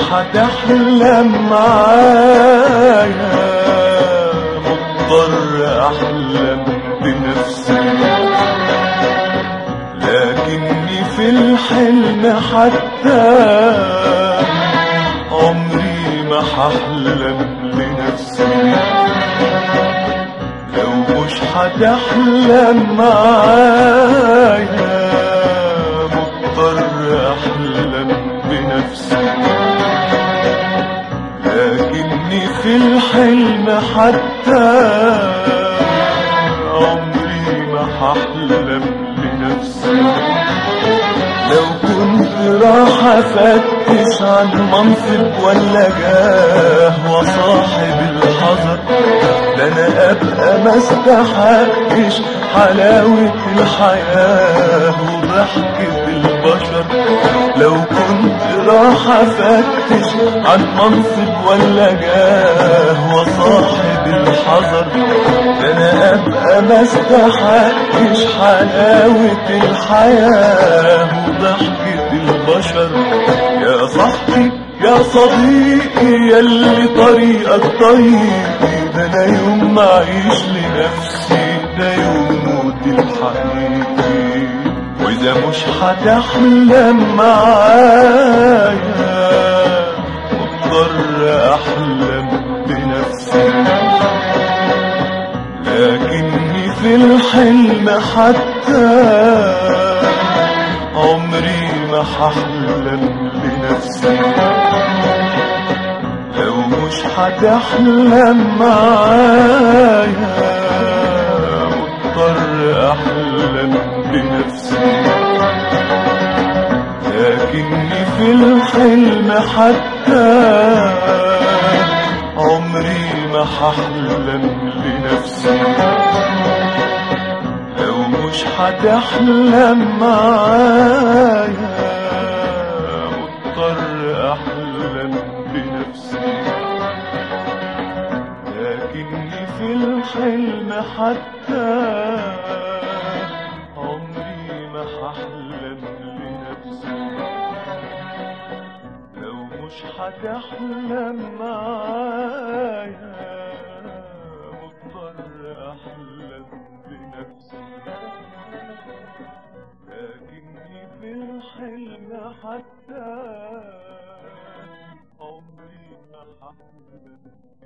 هتحلم معايا مضطر احلم بنفسي لكني في الحلم حتى عمري ما هحلم لنفسي لو مش هتحلم معايا مضطر احلم بنفسي لكني في الحلم حتى عمري ما هحلم لنفسي لو كنت راح افتش عن منصب ولا جاه وصاحب الحذر ده انا ابقى ما استحقش حلاوة الحياة وضحكة البشر لو كنت راح افتش عن منصب ولا جاه وصاحب الحذر ده انا ابقى ما استحقش حلاوة الحياة وضحكة البشر يا صاحبي يا صديقي يلي طريقك طريقي ده انا يوم ما اعيش لنفسي ده يوم موتي الحقيقي واذا مش هتحلم معايا مضطر احلم بنفسي لكني في الحلم حتى عمري ما هحلم لنفسي لو مش هتحلم معايا مضطر احلم بنفسي لكني في الحلم حتى عمري ما هحلم لنفسي لو مش هتحلم معايا مضطر احلم بنفسي لكني في الحلم حتى عمري ما هحلم لنفسي لو مش هتحلم معايا مضطر احلم بنفسي لكني في الحلم حتى عمري ما هحلم